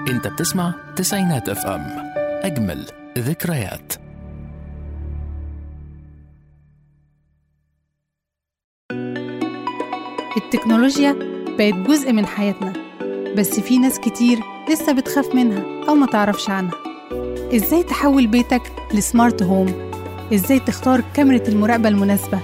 انت بتسمع تسعينات اف ام اجمل ذكريات التكنولوجيا بقت جزء من حياتنا بس في ناس كتير لسه بتخاف منها أو ما تعرفش عنها إزاي تحول بيتك لسمارت هوم إزاي تختار كاميرا المراقبة المناسبة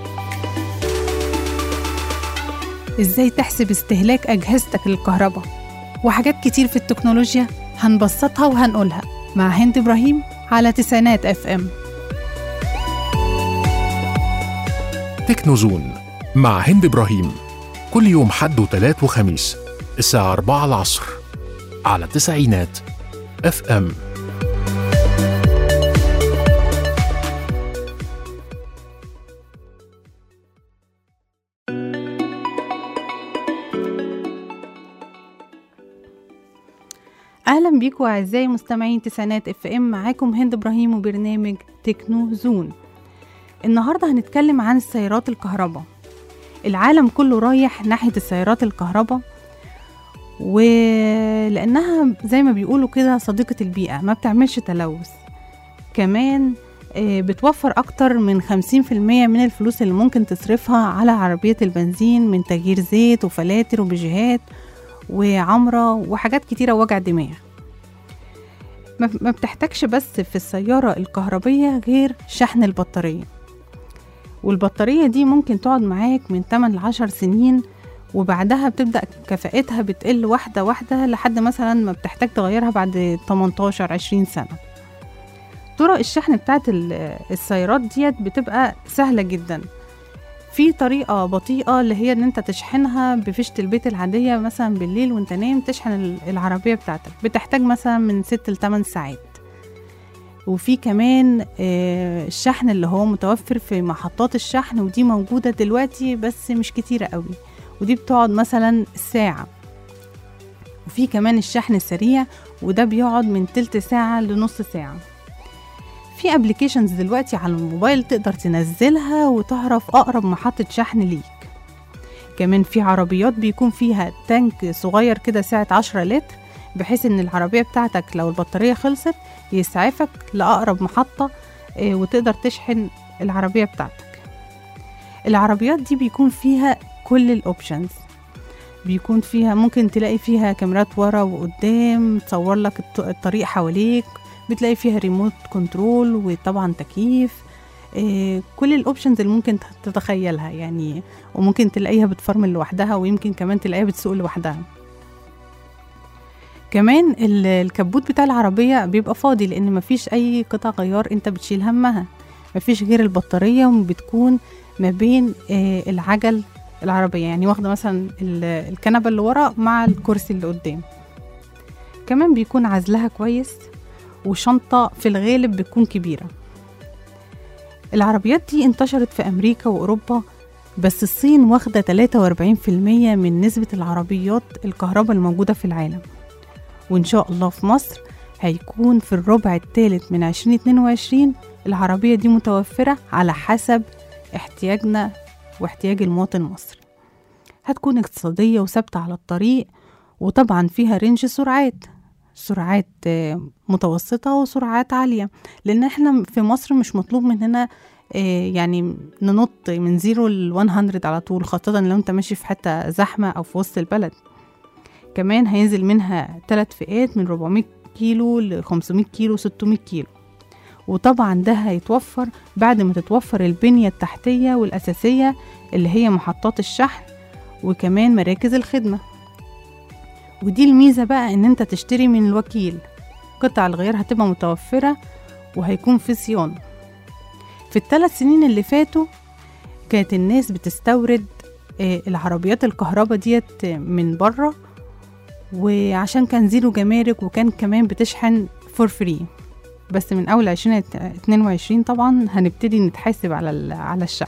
إزاي تحسب استهلاك أجهزتك للكهرباء وحاجات كتير في التكنولوجيا هنبسطها وهنقولها مع هند إبراهيم على تسعينات اف ام تكنوزون مع هند ابراهيم كل يوم حد وتلات وخميس الساعة 4 العصر على تسعينات اف ام اهلا بيكم اعزائي مستمعين تسعينات اف ام معاكم هند ابراهيم وبرنامج تكنو زون النهارده هنتكلم عن السيارات الكهرباء العالم كله رايح ناحيه السيارات الكهرباء ولانها زي ما بيقولوا كده صديقه البيئه ما بتعملش تلوث كمان آه، بتوفر أكتر من 50% من الفلوس اللي ممكن تصرفها على عربية البنزين من تغيير زيت وفلاتر وبيجيهات وعمرة وحاجات كتيرة وجع دماغ ما ما بتحتاجش بس في السيارة الكهربية غير شحن البطارية والبطارية دي ممكن تقعد معاك من 8 ل 10 سنين وبعدها بتبدأ كفاءتها بتقل واحدة واحدة لحد مثلا ما بتحتاج تغيرها بعد 18 20 سنة طرق الشحن بتاعت ال- السيارات ديت بتبقى سهلة جدا في طريقة بطيئة اللي هي ان انت تشحنها بفيشة البيت العادية مثلا بالليل وانت نايم تشحن ال- العربية بتاعتك بتحتاج مثلا من 6 ل 8 ساعات وفي كمان آه، الشحن اللي هو متوفر في محطات الشحن ودي موجودة دلوقتي بس مش كتيرة قوي ودي بتقعد مثلا ساعة وفي كمان الشحن السريع وده بيقعد من تلت ساعة لنص ساعة في ابلكيشنز دلوقتي على الموبايل تقدر تنزلها وتعرف اقرب محطة شحن ليك كمان في عربيات بيكون فيها تانك صغير كده سعة 10 لتر بحيث ان العربية بتاعتك لو البطارية خلصت يسعفك لأقرب محطة آه، وتقدر تشحن العربية بتاعتك العربيات دي بيكون فيها كل الاوبشنز بيكون فيها ممكن تلاقي فيها كاميرات ورا وقدام تصور لك الط- الطريق حواليك بتلاقي فيها ريموت كنترول وطبعا تكييف إيه كل الاوبشنز اللي ممكن تتخيلها يعني وممكن تلاقيها بتفرمل لوحدها ويمكن كمان تلاقيها بتسوق لوحدها كمان ال- الكبوت بتاع العربية بيبقى فاضي لأن مفيش أي قطع غيار أنت بتشيل همها مفيش غير البطارية وبتكون ما بين آه، العجل العربية يعني واخدة مثلا ال- الكنبة اللي ورا مع الكرسي اللي قدام كمان بيكون عزلها كويس وشنطة في الغالب بتكون كبيرة العربيات دي انتشرت في أمريكا وأوروبا بس الصين واخدة 43% من نسبة العربيات الكهرباء الموجودة في العالم وإن شاء الله في مصر هيكون في الربع الثالث من 2022 العربية دي متوفرة على حسب احتياجنا واحتياج المواطن المصري هتكون اقتصادية وثابتة على الطريق وطبعا فيها رينج سرعات سرعات آه، متوسطة وسرعات عالية لأن احنا في مصر مش مطلوب مننا آه، يعني ننط من زيرو ل 100 على طول خاصة لو انت ماشي في حتة زحمة أو في وسط البلد كمان هينزل منها ثلاث فئات من 400 كيلو ل 500 كيلو 600 كيلو وطبعا ده هيتوفر بعد ما تتوفر البنية التحتية والأساسية اللي هي محطات الشحن وكمان مراكز الخدمة ودي الميزة بقى ان انت تشتري من الوكيل قطع الغيار هتبقى متوفرة وهيكون في صيانة في الثلاث سنين اللي فاتوا كانت الناس بتستورد آه، العربيات الكهرباء ديت من بره وعشان كان زيرو جمارك وكان كمان بتشحن فور فري بس من اول 2022 طبعا هنبتدي نتحاسب على ال- على الشحن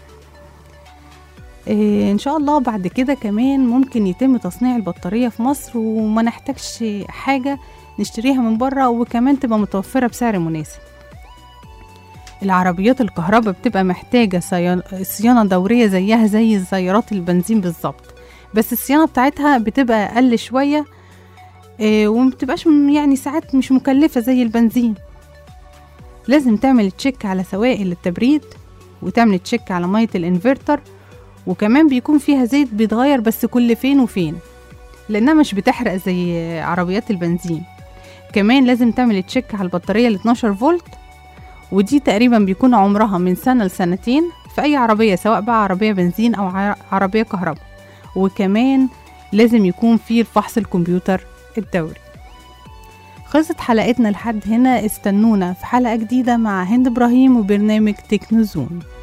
إيه ان شاء الله بعد كده كمان ممكن يتم تصنيع البطارية في مصر وما نحتاجش حاجة نشتريها من بره وكمان تبقى متوفرة بسعر مناسب العربيات الكهرباء بتبقى محتاجة صيان- صيانة دورية زيها زي سيارات البنزين بالظبط بس الصيانة بتاعتها بتبقى أقل شوية آه، ومبتبقاش م- يعني ساعات مش مكلفة زي البنزين لازم تعمل تشيك على سوائل التبريد وتعمل تشيك على مية الانفرتر وكمان بيكون فيها زيت بيتغير بس كل فين وفين لأنها مش بتحرق زي عربيات البنزين كمان لازم تعمل تشيك على البطارية ال 12 فولت ودي تقريبا بيكون عمرها من سنة لسنتين في أي عربية سواء بقى عربية بنزين أو ع- عربية كهرباء وكمان لازم يكون في الفحص الكمبيوتر الدوري خلصت حلقتنا لحد هنا استنونا في حلقة جديدة مع هند إبراهيم وبرنامج تكنوزون